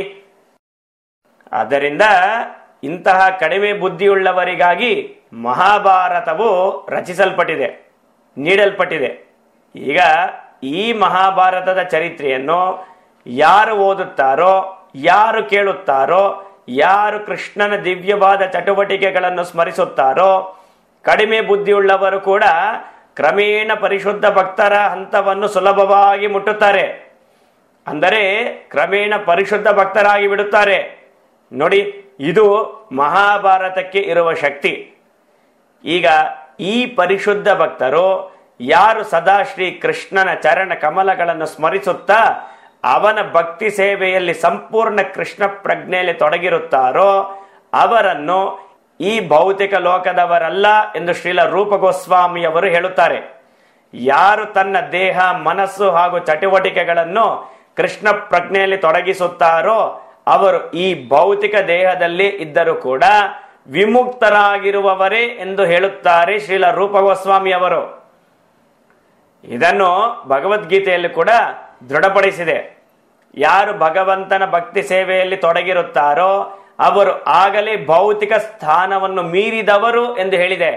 ಆದ್ದರಿಂದ ಇಂತಹ ಕಡಿಮೆ ಬುದ್ಧಿಯುಳ್ಳವರಿಗಾಗಿ ಮಹಾಭಾರತವು ರಚಿಸಲ್ಪಟ್ಟಿದೆ ನೀಡಲ್ಪಟ್ಟಿದೆ ಈಗ ಈ ಮಹಾಭಾರತದ ಚರಿತ್ರೆಯನ್ನು ಯಾರು ಓದುತ್ತಾರೋ ಯಾರು ಕೇಳುತ್ತಾರೋ ಯಾರು ಕೃಷ್ಣನ ದಿವ್ಯವಾದ ಚಟುವಟಿಕೆಗಳನ್ನು ಸ್ಮರಿಸುತ್ತಾರೋ ಕಡಿಮೆ ಬುದ್ಧಿಯುಳ್ಳವರು ಕೂಡ ಕ್ರಮೇಣ ಪರಿಶುದ್ಧ ಭಕ್ತರ ಹಂತವನ್ನು ಸುಲಭವಾಗಿ ಮುಟ್ಟುತ್ತಾರೆ ಅಂದರೆ ಕ್ರಮೇಣ ಪರಿಶುದ್ಧ ಭಕ್ತರಾಗಿ ಬಿಡುತ್ತಾರೆ ನೋಡಿ ಇದು ಮಹಾಭಾರತಕ್ಕೆ ಇರುವ ಶಕ್ತಿ ಈಗ ಈ ಪರಿಶುದ್ಧ ಭಕ್ತರು ಯಾರು ಸದಾ ಶ್ರೀ ಕೃಷ್ಣನ ಚರಣ ಕಮಲಗಳನ್ನು ಸ್ಮರಿಸುತ್ತಾ ಅವನ ಭಕ್ತಿ ಸೇವೆಯಲ್ಲಿ ಸಂಪೂರ್ಣ ಕೃಷ್ಣ ಪ್ರಜ್ಞೆಯಲ್ಲಿ ತೊಡಗಿರುತ್ತಾರೋ ಅವರನ್ನು ಈ ಭೌತಿಕ ಲೋಕದವರಲ್ಲ ಎಂದು ಶ್ರೀಲ ರೂಪ ಗೋಸ್ವಾಮಿಯವರು ಹೇಳುತ್ತಾರೆ ಯಾರು ತನ್ನ ದೇಹ ಮನಸ್ಸು ಹಾಗೂ ಚಟುವಟಿಕೆಗಳನ್ನು ಕೃಷ್ಣ ಪ್ರಜ್ಞೆಯಲ್ಲಿ ತೊಡಗಿಸುತ್ತಾರೋ ಅವರು ಈ ಭೌತಿಕ ದೇಹದಲ್ಲಿ ಇದ್ದರೂ ಕೂಡ ವಿಮುಕ್ತರಾಗಿರುವವರೇ ಎಂದು ಹೇಳುತ್ತಾರೆ ಶ್ರೀಲ ರೂಪ ಗೋಸ್ವಾಮಿಯವರು ಇದನ್ನು ಭಗವದ್ಗೀತೆಯಲ್ಲಿ ಕೂಡ ದೃಢಪಡಿಸಿದೆ ಯಾರು ಭಗವಂತನ ಭಕ್ತಿ ಸೇವೆಯಲ್ಲಿ ತೊಡಗಿರುತ್ತಾರೋ ಅವರು ಆಗಲೇ ಭೌತಿಕ ಸ್ಥಾನವನ್ನು ಮೀರಿದವರು ಎಂದು ಹೇಳಿದೆ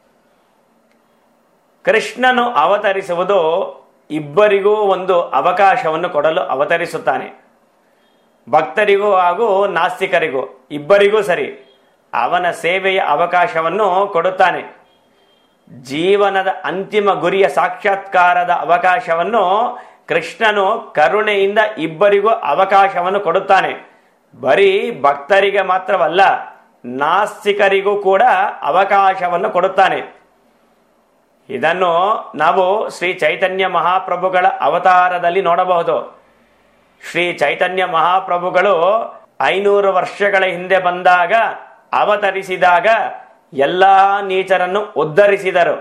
ಕೃಷ್ಣನು ಅವತರಿಸುವುದು ಇಬ್ಬರಿಗೂ ಒಂದು ಅವಕಾಶವನ್ನು ಕೊಡಲು ಅವತರಿಸುತ್ತಾನೆ ಭಕ್ತರಿಗೂ ಹಾಗೂ ನಾಸ್ತಿಕರಿಗೂ ಇಬ್ಬರಿಗೂ ಸರಿ ಅವನ ಸೇವೆಯ ಅವಕಾಶವನ್ನು ಕೊಡುತ್ತಾನೆ ಜೀವನದ ಅಂತಿಮ ಗುರಿಯ ಸಾಕ್ಷಾತ್ಕಾರದ ಅವಕಾಶವನ್ನು ಕೃಷ್ಣನು ಕರುಣೆಯಿಂದ ಇಬ್ಬರಿಗೂ ಅವಕಾಶವನ್ನು ಕೊಡುತ್ತಾನೆ ಬರೀ ಭಕ್ತರಿಗೆ ಮಾತ್ರವಲ್ಲ ನಾಸ್ತಿಕರಿಗೂ ಕೂಡ ಅವಕಾಶವನ್ನು ಕೊಡುತ್ತಾನೆ ಇದನ್ನು ನಾವು ಶ್ರೀ ಚೈತನ್ಯ ಮಹಾಪ್ರಭುಗಳ ಅವತಾರದಲ್ಲಿ ನೋಡಬಹುದು ಶ್ರೀ ಚೈತನ್ಯ ಮಹಾಪ್ರಭುಗಳು ಐನೂರು ವರ್ಷಗಳ ಹಿಂದೆ ಬಂದಾಗ ಅವತರಿಸಿದಾಗ ಎಲ್ಲಾ ನೀಚರನ್ನು ಉದ್ಧರಿಸಿದರು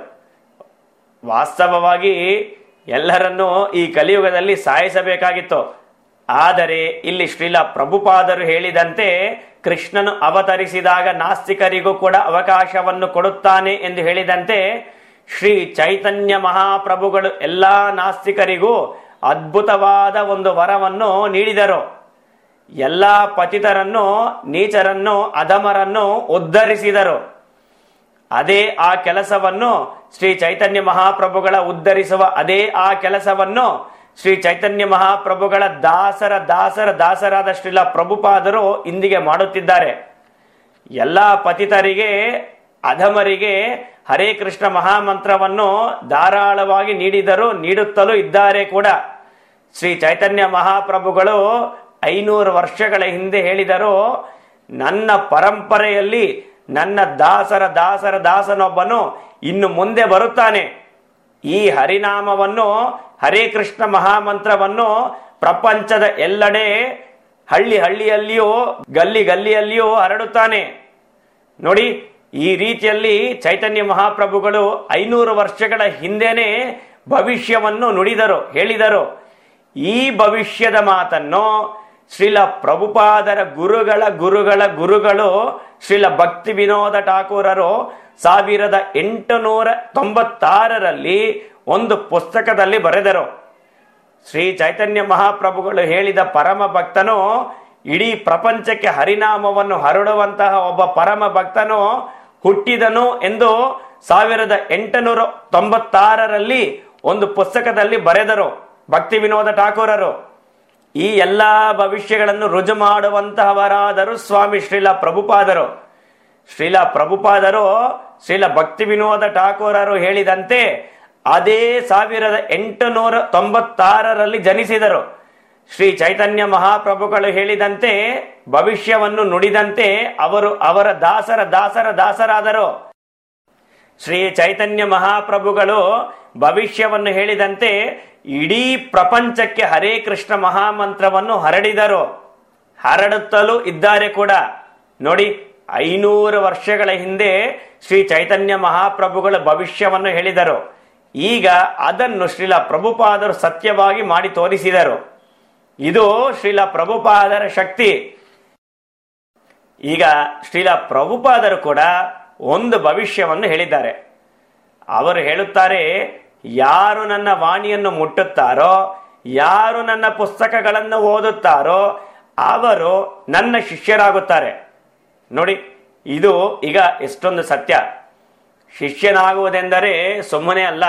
ವಾಸ್ತವವಾಗಿ ಎಲ್ಲರನ್ನೂ ಈ ಕಲಿಯುಗದಲ್ಲಿ ಸಾಯಿಸಬೇಕಾಗಿತ್ತು ಆದರೆ ಇಲ್ಲಿ ಶ್ರೀಲ ಪ್ರಭುಪಾದರು ಹೇಳಿದಂತೆ ಕೃಷ್ಣನು ಅವತರಿಸಿದಾಗ ನಾಸ್ತಿಕರಿಗೂ ಕೂಡ ಅವಕಾಶವನ್ನು ಕೊಡುತ್ತಾನೆ ಎಂದು ಹೇಳಿದಂತೆ ಶ್ರೀ ಚೈತನ್ಯ ಮಹಾಪ್ರಭುಗಳು ಎಲ್ಲಾ ನಾಸ್ತಿಕರಿಗೂ ಅದ್ಭುತವಾದ ಒಂದು ವರವನ್ನು ನೀಡಿದರು ಎಲ್ಲಾ ಪತಿತರನ್ನು ನೀಚರನ್ನು ಅಧಮರನ್ನು ಉದ್ಧರಿಸಿದರು ಅದೇ ಆ ಕೆಲಸವನ್ನು ಶ್ರೀ ಚೈತನ್ಯ ಮಹಾಪ್ರಭುಗಳ ಉದ್ಧರಿಸುವ ಅದೇ ಆ ಕೆಲಸವನ್ನು ಶ್ರೀ ಚೈತನ್ಯ ಮಹಾಪ್ರಭುಗಳ ದಾಸರ ದಾಸರ ದಾಸರಾದ ಶ್ರೀಲ ಪ್ರಭುಪಾದರು ಇಂದಿಗೆ ಮಾಡುತ್ತಿದ್ದಾರೆ ಎಲ್ಲ ಪತಿತರಿಗೆ ಅಧಮರಿಗೆ ಹರೇ ಕೃಷ್ಣ ಮಹಾಮಂತ್ರವನ್ನು ಧಾರಾಳವಾಗಿ ನೀಡಿದರು ನೀಡುತ್ತಲೂ ಇದ್ದಾರೆ ಕೂಡ ಶ್ರೀ ಚೈತನ್ಯ ಮಹಾಪ್ರಭುಗಳು ಐನೂರು ವರ್ಷಗಳ ಹಿಂದೆ ಹೇಳಿದರು ನನ್ನ ಪರಂಪರೆಯಲ್ಲಿ ನನ್ನ ದಾಸರ ದಾಸರ ದಾಸನೊಬ್ಬನು ಇನ್ನು ಮುಂದೆ ಬರುತ್ತಾನೆ ಈ ಹರಿನಾಮವನ್ನು ಹರೇ ಕೃಷ್ಣ ಮಹಾಮಂತ್ರವನ್ನು ಪ್ರಪಂಚದ ಎಲ್ಲೆಡೆ ಹಳ್ಳಿ ಹಳ್ಳಿಯಲ್ಲಿಯೂ ಗಲ್ಲಿ ಗಲ್ಲಿಯಲ್ಲಿಯೂ ಹರಡುತ್ತಾನೆ ನೋಡಿ ಈ ರೀತಿಯಲ್ಲಿ ಚೈತನ್ಯ ಮಹಾಪ್ರಭುಗಳು ಐನೂರು ವರ್ಷಗಳ ಹಿಂದೆನೆ ಭವಿಷ್ಯವನ್ನು ನುಡಿದರು ಹೇಳಿದರು ಈ ಭವಿಷ್ಯದ ಮಾತನ್ನು ಶ್ರೀಲ ಪ್ರಭುಪಾದರ ಗುರುಗಳ ಗುರುಗಳ ಗುರುಗಳು ಶ್ರೀಲ ಭಕ್ತಿ ವಿನೋದ ಠಾಕೂರರು ಸಾವಿರದ ಎಂಟುನೂರ ತೊಂಬತ್ತಾರರಲ್ಲಿ ಒಂದು ಪುಸ್ತಕದಲ್ಲಿ ಬರೆದರು ಶ್ರೀ ಚೈತನ್ಯ ಮಹಾಪ್ರಭುಗಳು ಹೇಳಿದ ಪರಮ ಭಕ್ತನು ಇಡೀ ಪ್ರಪಂಚಕ್ಕೆ ಹರಿನಾಮವನ್ನು ಹರಡುವಂತಹ ಒಬ್ಬ ಪರಮ ಭಕ್ತನು ಹುಟ್ಟಿದನು ಎಂದು ಸಾವಿರದ ಎಂಟುನೂರ ತೊಂಬತ್ತಾರರಲ್ಲಿ ಒಂದು ಪುಸ್ತಕದಲ್ಲಿ ಬರೆದರು ಭಕ್ತಿ ವಿನೋದ ಠಾಕೂರರು ಈ ಎಲ್ಲಾ ಭವಿಷ್ಯಗಳನ್ನು ರುಜು ಮಾಡುವಂತಹವರಾದರು ಸ್ವಾಮಿ ಶ್ರೀಲ ಪ್ರಭುಪಾದರು ಶ್ರೀಲ ಪ್ರಭುಪಾದರು ಶ್ರೀಲ ಭಕ್ತಿ ವಿನೋದ ಠಾಕೂರರು ಹೇಳಿದಂತೆ ಅದೇ ಸಾವಿರದ ಎಂಟುನೂರ ತೊಂಬತ್ತಾರರಲ್ಲಿ ಜನಿಸಿದರು ಶ್ರೀ ಚೈತನ್ಯ ಮಹಾಪ್ರಭುಗಳು ಹೇಳಿದಂತೆ ಭವಿಷ್ಯವನ್ನು ನುಡಿದಂತೆ ಅವರು ಅವರ ದಾಸರ ದಾಸರ ದಾಸರಾದರು ಶ್ರೀ ಚೈತನ್ಯ ಮಹಾಪ್ರಭುಗಳು ಭವಿಷ್ಯವನ್ನು ಹೇಳಿದಂತೆ ಇಡೀ ಪ್ರಪಂಚಕ್ಕೆ ಹರೇ ಕೃಷ್ಣ ಮಹಾಮಂತ್ರವನ್ನು ಹರಡಿದರು ಹರಡುತ್ತಲೂ ಇದ್ದಾರೆ ಕೂಡ ನೋಡಿ ಐನೂರು ವರ್ಷಗಳ ಹಿಂದೆ ಶ್ರೀ ಚೈತನ್ಯ ಮಹಾಪ್ರಭುಗಳ ಭವಿಷ್ಯವನ್ನು ಹೇಳಿದರು ಈಗ ಅದನ್ನು ಶ್ರೀಲ ಪ್ರಭುಪಾದರು ಸತ್ಯವಾಗಿ ಮಾಡಿ ತೋರಿಸಿದರು ಇದು ಶ್ರೀಲ ಪ್ರಭುಪಾದರ ಶಕ್ತಿ ಈಗ ಶ್ರೀಲ ಪ್ರಭುಪಾದರು ಕೂಡ ಒಂದು ಭವಿಷ್ಯವನ್ನು ಹೇಳಿದ್ದಾರೆ ಅವರು ಹೇಳುತ್ತಾರೆ ಯಾರು ನನ್ನ ವಾಣಿಯನ್ನು ಮುಟ್ಟುತ್ತಾರೋ ಯಾರು ನನ್ನ ಪುಸ್ತಕಗಳನ್ನು ಓದುತ್ತಾರೋ ಅವರು ನನ್ನ ಶಿಷ್ಯರಾಗುತ್ತಾರೆ ನೋಡಿ ಇದು ಈಗ ಎಷ್ಟೊಂದು ಸತ್ಯ ಶಿಷ್ಯನಾಗುವುದೆಂದರೆ ಸುಮ್ಮನೆ ಅಲ್ಲ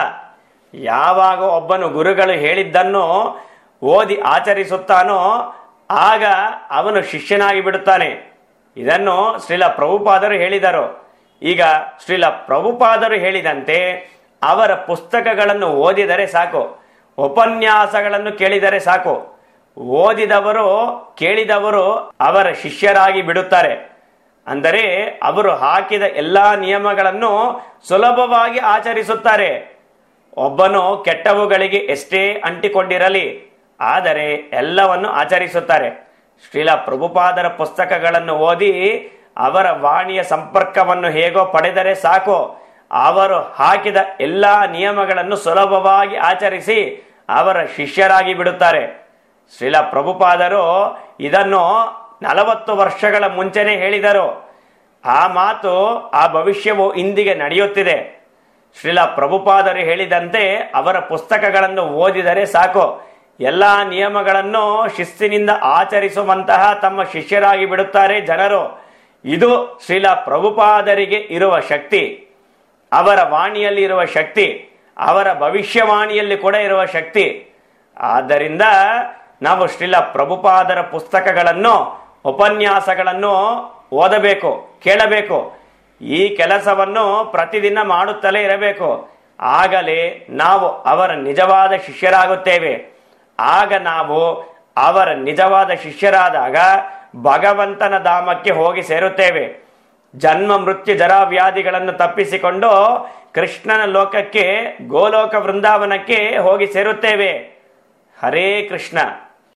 ಯಾವಾಗ ಒಬ್ಬನು ಗುರುಗಳು ಹೇಳಿದ್ದನ್ನು ಓದಿ ಆಚರಿಸುತ್ತಾನೋ ಆಗ ಅವನು ಶಿಷ್ಯನಾಗಿ ಬಿಡುತ್ತಾನೆ ಇದನ್ನು ಶ್ರೀಲ ಪ್ರಭುಪಾದರು ಹೇಳಿದರು ಈಗ ಶ್ರೀಲ ಪ್ರಭುಪಾದರು ಹೇಳಿದಂತೆ ಅವರ ಪುಸ್ತಕಗಳನ್ನು ಓದಿದರೆ ಸಾಕು ಉಪನ್ಯಾಸಗಳನ್ನು ಕೇಳಿದರೆ ಸಾಕು ಓದಿದವರು ಕೇಳಿದವರು ಅವರ ಶಿಷ್ಯರಾಗಿ ಬಿಡುತ್ತಾರೆ ಅಂದರೆ ಅವರು ಹಾಕಿದ ಎಲ್ಲಾ ನಿಯಮಗಳನ್ನು ಸುಲಭವಾಗಿ ಆಚರಿಸುತ್ತಾರೆ ಒಬ್ಬನು ಕೆಟ್ಟವುಗಳಿಗೆ ಎಷ್ಟೇ ಅಂಟಿಕೊಂಡಿರಲಿ ಆದರೆ ಎಲ್ಲವನ್ನು ಆಚರಿಸುತ್ತಾರೆ ಶ್ರೀಲ ಪ್ರಭುಪಾದರ ಪುಸ್ತಕಗಳನ್ನು ಓದಿ ಅವರ ವಾಣಿಯ ಸಂಪರ್ಕವನ್ನು ಹೇಗೋ ಪಡೆದರೆ ಸಾಕು ಅವರು ಹಾಕಿದ ಎಲ್ಲಾ ನಿಯಮಗಳನ್ನು ಸುಲಭವಾಗಿ ಆಚರಿಸಿ ಅವರ ಶಿಷ್ಯರಾಗಿ ಬಿಡುತ್ತಾರೆ ಶ್ರೀಲ ಪ್ರಭುಪಾದರು ಇದನ್ನು ನಲವತ್ತು ವರ್ಷಗಳ ಮುಂಚೆನೆ ಹೇಳಿದರು ಆ ಮಾತು ಆ ಭವಿಷ್ಯವು ಇಂದಿಗೆ ನಡೆಯುತ್ತಿದೆ ಶ್ರೀಲ ಪ್ರಭುಪಾದರು ಹೇಳಿದಂತೆ ಅವರ ಪುಸ್ತಕಗಳನ್ನು ಓದಿದರೆ ಸಾಕು ಎಲ್ಲಾ ನಿಯಮಗಳನ್ನು ಶಿಸ್ತಿನಿಂದ ಆಚರಿಸುವಂತಹ ತಮ್ಮ ಶಿಷ್ಯರಾಗಿ ಬಿಡುತ್ತಾರೆ ಜನರು ಇದು ಶ್ರೀಲ ಪ್ರಭುಪಾದರಿಗೆ ಇರುವ ಶಕ್ತಿ ಅವರ ವಾಣಿಯಲ್ಲಿ ಇರುವ ಶಕ್ತಿ ಅವರ ಭವಿಷ್ಯವಾಣಿಯಲ್ಲಿ ಕೂಡ ಇರುವ ಶಕ್ತಿ ಆದ್ದರಿಂದ ನಾವು ಶ್ರೀಲ ಪ್ರಭುಪಾದರ ಪುಸ್ತಕಗಳನ್ನು ಉಪನ್ಯಾಸಗಳನ್ನು ಓದಬೇಕು ಕೇಳಬೇಕು ಈ ಕೆಲಸವನ್ನು ಪ್ರತಿದಿನ ಮಾಡುತ್ತಲೇ ಇರಬೇಕು ಆಗಲೇ ನಾವು ಅವರ ನಿಜವಾದ ಶಿಷ್ಯರಾಗುತ್ತೇವೆ ಆಗ ನಾವು ಅವರ ನಿಜವಾದ ಶಿಷ್ಯರಾದಾಗ ಭಗವಂತನ ಧಾಮಕ್ಕೆ ಹೋಗಿ ಸೇರುತ್ತೇವೆ ಜನ್ಮ ಮೃತ್ಯು ಜರಾ ವ್ಯಾಧಿಗಳನ್ನು ತಪ್ಪಿಸಿಕೊಂಡು ಕೃಷ್ಣನ ಲೋಕಕ್ಕೆ ಗೋಲೋಕ ವೃಂದಾವನಕ್ಕೆ ಹೋಗಿ ಸೇರುತ್ತೇವೆ ಹರೇ ಕೃಷ್ಣ